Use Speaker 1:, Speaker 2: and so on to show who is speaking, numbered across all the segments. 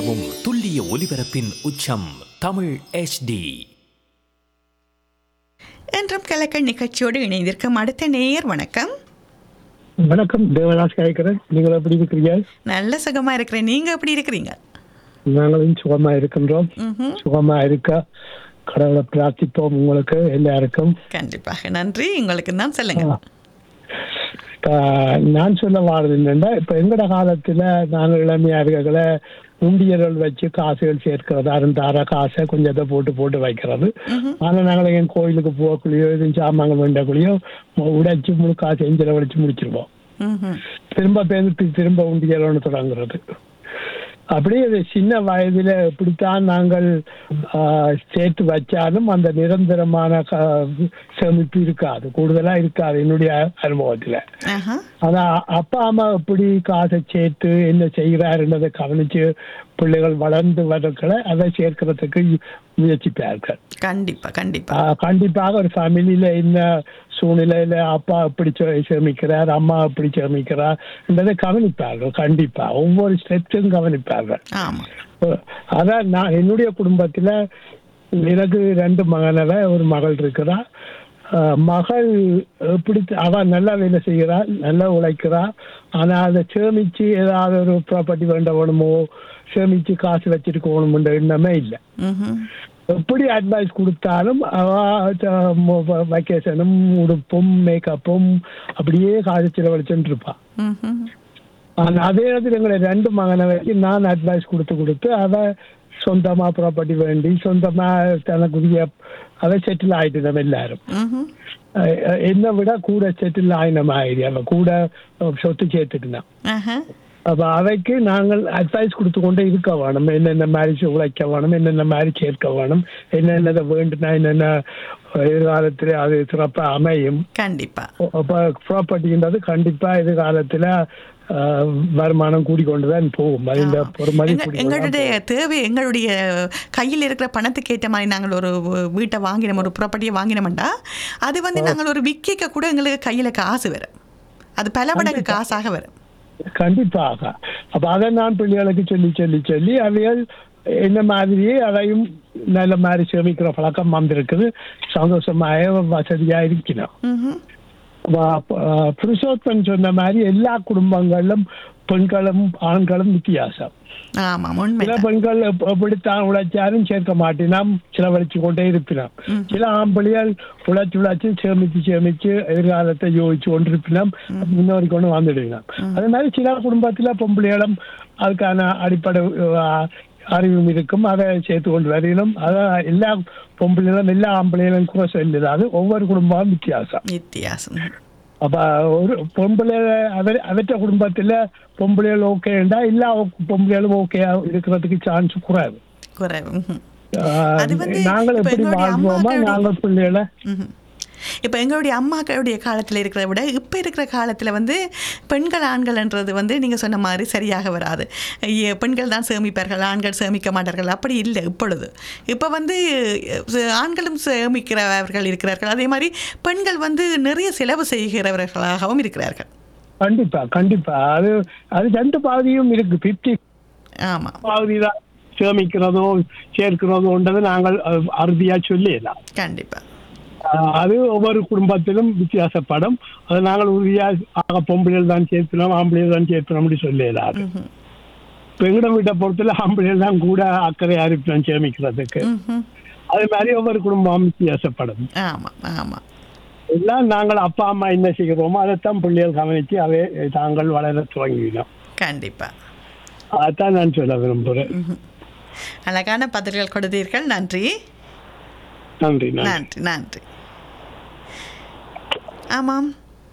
Speaker 1: நிலவும் துல்லிய ஒலிபரப்பின் உச்சம் தமிழ் HD
Speaker 2: என்றும் கலக்கல் நிகழ்ச்சியோடு இணைந்திருக்கும் அடுத்த நேயர் வணக்கம்
Speaker 3: வணக்கம் தேவதாஸ் கேட்கிறேன் நீங்கள் எப்படி இருக்கிறீங்க
Speaker 2: நல்ல சுகமா இருக்கிறேன் நீங்க எப்படி இருக்கிறீங்க
Speaker 3: நாங்களும் சுகமா இருக்கின்றோம்
Speaker 2: ம்ஹும்.
Speaker 3: சுகமா இருக்க கடவுளை பிரார்த்திப்போம் உங்களுக்கு எல்லாருக்கும்
Speaker 2: கண்டிப்பாக நன்றி உங்களுக்கு தான் சொல்லுங்க
Speaker 3: ஆஹ், நான் சொல்ல வாரது என்னன்னா இப்ப எங்கட காலத்துல நாங்கள் இளமையா இருக்கல உண்டியல்கள் வச்சு காசுகள் சேர்க்கிறது அருந்தார காசை கொஞ்சத்தை போட்டு போட்டு வைக்கிறது ஆனா நாங்கள் என் கோயிலுக்கு போகக்குள்ளேயோ எதுவும் சாமான் வேண்டக்குள்ளேயோ உடைச்சு முழு காசு எஞ்சில வடிச்சு முடிச்சிருவோம்
Speaker 2: ம்ஹும்.
Speaker 3: திரும்ப பேருந்து திரும்ப உண்டியல் ஒன்று தொடங்குறது அப்படியே இது சின்ன வயதுல இப்படித்தான் நாங்கள் ஆஹ், சேர்த்து வச்சாலும் அந்த நிரந்தரமான க- சேமிப்பு இருக்காது கூடுதலா இருக்காது என்னுடைய அனுபவத்துல
Speaker 2: ஆஹா.
Speaker 3: ஆனா அப்பா அம்மா எப்படி காசை சேர்த்து என்ன செய்கிறாருன்றதை கவனிச்சு பிள்ளைகள் வளர்ந்து வரக்கள அதை சேர்க்கிறதுக்கு முயற்சிப்பார்கள்
Speaker 2: கண்டிப்பா கண்டிப்பா
Speaker 3: ஆஹ் கண்டிப்பாக ஒரு ஃபேமிலியில என்ன சூழ்நிலையில அப்பா எப்படி சே- சேமிக்கிறார் அம்மா எப்படி சேமிக்கிறார் என்றதை கவனிப்பார்கள் கண்டிப்பா ஒவ்வொரு ஸ்டெப்ஸும் கவனிப்பார்கள்
Speaker 2: ஆமா
Speaker 3: அதான் நான் என்னுடைய குடும்பத்துல எனக்கு ரெண்டு மகனவ ஒரு மகள் இருக்கிறா ஆஹ் மகள் எப்படி அவ நல்லா வேலை செய்கிறா நல்லா உழைக்கிறா ஆனா அதை சேமிச்சு ஏதாவது ஒரு ப்ராப்பர்ட்டி வேண்ட வேணுமோ சேமிச்சு காசு வச்சிருக்கணும்ன்ற எண்ணமே இல்லை
Speaker 2: ம்ஹும்.
Speaker 3: எப்படி அட்வைஸ் கொடுத்தாலும் அவ வெக்கேஷனும் உடுப்பும் மேக்கப்பும் அப்படியே காசு செலவழிச்சுட்டு இருப்பா
Speaker 2: ம்ஹும்.
Speaker 3: ஆனா அதே நேரத்தில் எங்களை ரெண்டு மகனை வச்சு நான் அட்வைஸ் கொடுத்து கொடுத்து அவ சொந்தமா ப்ராப்பர்ட்டி வேண்டி சொந்தமா தனக்குரிய அவ செட்டில் ஆயிட்டு நம்ம எல்லாரும்
Speaker 2: ம்ஹும்.
Speaker 3: அஹ் அஹ் என்னை விட கூட செட்டில் ஆயின மாதிரி அவ கூட சொத்து சேர்த்துக்கினான்
Speaker 2: ஆஹா.
Speaker 3: அப்ப அவைக்கு நாங்கள் அட்வைஸ் கொடுத்து கொண்டே இருக்க வேணும் என்னென்ன மாதிரி உழைக்க வேணும் என்னென்ன மாதிரி சேர்க்க வேணும் என்னென்ன வேண்டுனா என்னென்ன எதிர்காலத்துல அது சிறப்பா அமையும்
Speaker 2: கண்டிப்பா
Speaker 3: அப்ப ப்ராப்பர்ட்டின்றது கண்டிப்பா எதிர்காலத்துல ஆஹ், வருமானம் கூடிக்கொண்டுதான் போகும் அது இந்த பொறுமதி
Speaker 2: எங்க-
Speaker 3: கூடிக்கொண்டு
Speaker 2: எங்களுடைய தேவை எங்களுடைய கையில் இருக்கிற பணத்துக்கு ஏற்ற மாதிரி நாங்கள் ஒரு வீட்டை வாங்கினோம் ஒரு ப்ராப்பர்ட்டியை வாங்கினோம்டா அது வந்து நாங்கள் ஒரு விற்க கூட எங்களுக்கு கையில் காசு வரும் அது பல மடங்கு காசாக வரும்
Speaker 3: கண்டிப்பாக அப்ப அதை நான் பிள்ளைகளுக்கு சொல்லி சொல்லி சொல்லி அவைகள் என்ன மாதிரியே அதையும் நல்ல மாதிரி சேமிக்கிற பழக்கம் வந்திருக்குது சந்தோஷமாக வசதியா இருக்கணும்
Speaker 2: ம்ஹும்.
Speaker 3: வ- அஹ் புருஷோத்தமன் சொன்ன மாதிரி எல்லா குடும்பங்களிலும் பெண்களும் ஆண்களும் வித்தியாசம்
Speaker 2: ஆமாம் உண்மை
Speaker 3: சில பெண்கள் எப்- எப்படித்தான் உழைச்சாலும் சேர்க்க மாட்டினாம் செலவழிச்சு கொண்டே இருப்பினாம் சில ஆம்பளையால் உழைச்சு உழைச்சு சேமிச்சு சேமிச்சு எதிர்காலத்தை யோசிச்சு கொண்டிருப்பினாம் முன்னோரி கொண்டு வந்துடுவினாம் அதே மாதிரி சில குடும்பத்துல பொம்பளைகளும் அதுக்கான அடிப்படை அஹ், அறிவும் இருக்கும் அதை சேர்த்து கொண்டு வரையிலும் அதான் எல்லா பொம்பளைகளும் எல்லா ஆம்பளைகளும் கூட சொல்லுது அது ஒவ்வொரு குடும்பமும் வித்தியாசம்
Speaker 2: வித்தியாசம்
Speaker 3: அப்ப ஒரு பொம்பளை அவர் அவற்ற குடும்பத்துல பொம்பளைகள் ஓகேண்டா எல்லா பொம்பளைகளும் ஓகே இருக்கிறதுக்கு சான்ஸ் குறைவு
Speaker 2: குறைவு ம்ஹும்.
Speaker 3: ஆஹ்
Speaker 2: அது வந்து
Speaker 3: நாங்கள்
Speaker 2: இப்ப
Speaker 3: எப்படி
Speaker 2: எங்களுடைய
Speaker 3: வாழ்வோமா
Speaker 2: அம்மாக்களுடைய-
Speaker 3: நாங்கள் பிள்ளைகளை
Speaker 2: ம்ஹும். இப்போ எங்களுடைய அம்மாக்களுடைய காலத்தில் இருக்கிறத விட இப்போ இருக்கிற காலத்தில் வந்து பெண்கள் ஆண்கள்ன்றது வந்து நீங்கள் சொன்ன மாதிரி சரியாக வராது ஐய, பெண்கள் தான் சேமிப்பார்கள் ஆண்கள் சேமிக்க மாட்டார்கள் அப்படி இல்லை இப்பொழுது இப்போ வந்து அஹ், ஆண்களும் சேமிக்கிறவர்கள் இருக்கிறார்கள் அதே மாதிரி பெண்கள் வந்து நிறைய செலவு செய்கிறவர்களாகவும் இருக்கிறார்கள்
Speaker 3: கண்டிப்பா கண்டிப்பா அது அது ரெண்டு பாதியும் இருக்கு பிப்டி
Speaker 2: ஆமாம்
Speaker 3: பாதி தான் சேமிக்கிறதோ சேர்க்கிறதோன்றது நாங்கள் அஹ், அறுதியா சொல்லிடலாம்
Speaker 2: கண்டிப்பாக
Speaker 3: ஆஹ் அது ஒவ்வொரு குடும்பத்திலும் வித்தியாசப்படும் அது நாங்கள் உறுதியா ஆக பொம்பளைகள் தான் சேர்க்கணும் ஆம்பளைகள் தான் சேர்க்கணும் அப்படி சொல்லலாம் அது இப்ப எங்கட வீட்டை பொறுத்தல ஆம்பளைகள் தான் கூட அக்கறையா இருப்போம் சேமிக்கிறதுக்கு
Speaker 2: ம்ஹும்.
Speaker 3: அது மாதிரி ஒவ்வொரு குடும்பமும் வித்தியாசப்படும்
Speaker 2: ஆமாம் ஆமாம்
Speaker 3: எல்லாம் நாங்கள் அப்பா அம்மா என்ன செய்கிறோமோ அதைத்தான் பிள்ளைகள் கவனிச்சு அவை தாங்கள் வளர துவங்கினோம்
Speaker 2: கண்டிப்பாக
Speaker 3: அதைத்தான் நான் சொல்ல விரும்புகிறேன்
Speaker 2: அழகான பதில்கள் கொடுத்தீர்கள் நன்றி
Speaker 3: நன்றி நன்றி
Speaker 2: நன்றி நன்றி ஆமாம்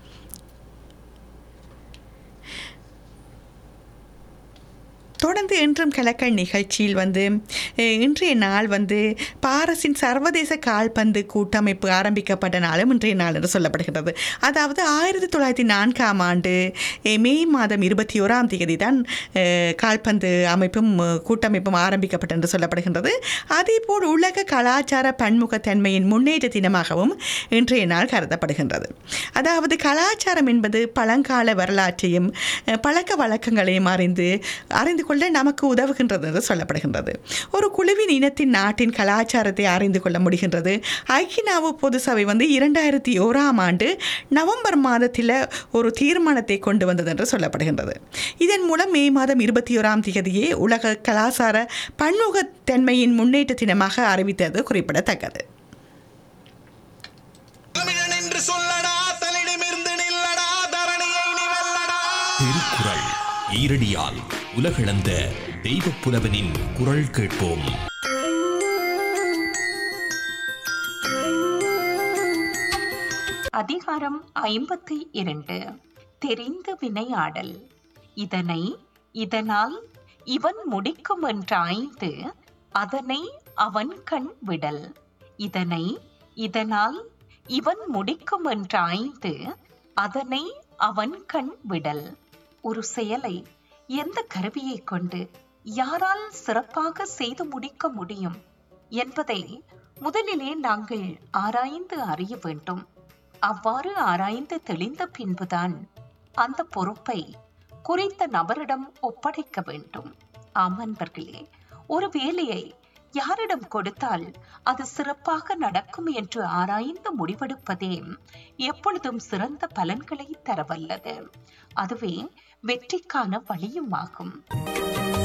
Speaker 2: தொடர்ந்து என்றும் கலக்கல் நிகழ்ச்சியில் வந்து அஹ், இன்றைய நாள் வந்து பாரஸின் சர்வதேச கால்பந்து கூட்டமைப்பு ஆரம்பிக்கப்பட்ட நாளும் இன்றைய நாள் என்று சொல்லப்படுகிறது அதாவது ஆயிரத்தி தொள்ளாயிரத்தி நான்காம் ஆண்டு அஹ், மே மாதம் இருபத்தி ஓராம் தேதி தான் அஹ், கால்பந்து அமைப்பும் அஹ், கூட்டமைப்பும் ஆரம்பிக்கப்பட்ட என்று சொல்லப்படுகின்றது அதேபோல் உலக கலாச்சார பன்முகத்தன்மையின் முன்னேற்ற தினமாகவும் இன்றைய நாள் கருதப்படுகின்றது அதாவது கலாச்சாரம் என்பது பழங்கால வரலாற்றையும் அஹ், பழக்க வழக்கங்களையும் அறிந்து அறிந்து கொள்ள நமக்கு உதவுகின்றது என்று சொல்லப்படுகின்றது ஒரு குழுவின் இனத்தின் நாட்டின் கலாச்சாரத்தை அறிந்து கொள்ள முடிகின்றது ஐக்கிய நாவு பொது சபை வந்து இரண்டாயிரத்தி ஓராம் ஆண்டு நவம்பர் மாதத்தில் ஒரு தீர்மானத்தை கொண்டு வந்தது என்று சொல்லப்படுகின்றது இதன் மூலம் மே மாதம் இருபத்தி ஓராம் தேதியே உலக கலாச்சார பன்முகத்தன்மையின் முன்னேற்ற தினமாக அறிவித்தது குறிப்பிடத்தக்கது
Speaker 4: தமிழன் என்று சொல்லடா தலிடமிருந்து நில்லடா தரணியை நீ வெல்லடா
Speaker 1: திருக்குறள் ஈரடியால் உலகளந்த தெய்வப் புலவனின் குரல் கேட்போம்
Speaker 5: அதிகாரம் ஐம்பத்தி இரண்டு தெரிந்து வினையாடல் இதனை இதனால் இவன் முடிக்கும் என்றாய்ந்து அதனை அவன் கண் விடல் இதனை இதனால் இவன் முடிக்கும் என்றாய்ந்து அதனை அவன் கண் விடல் ஒரு செயலை எந்த கருவியை கொண்டு யாரால் சிறப்பாக செய்து முடிக்க முடியும் என்பதை முதலிலே நாங்கள் ஆராய்ந்து அறிய வேண்டும் அவ்வாறு ஆராய்ந்து தெளிந்த பின்புதான் அந்த பொறுப்பை குறித்த நபரிடம் ஒப்படைக்க வேண்டும் ஆம் அன்பர்களே ஒரு வேலையை யாரிடம் கொடுத்தால் அது சிறப்பாக நடக்கும் என்று ஆராய்ந்து முடிவெடுப்பதே எப்பொழுதும் சிறந்த பலன்களை தரவல்லது அதுவே வெற்றிக்கான வழியும் ஆகும்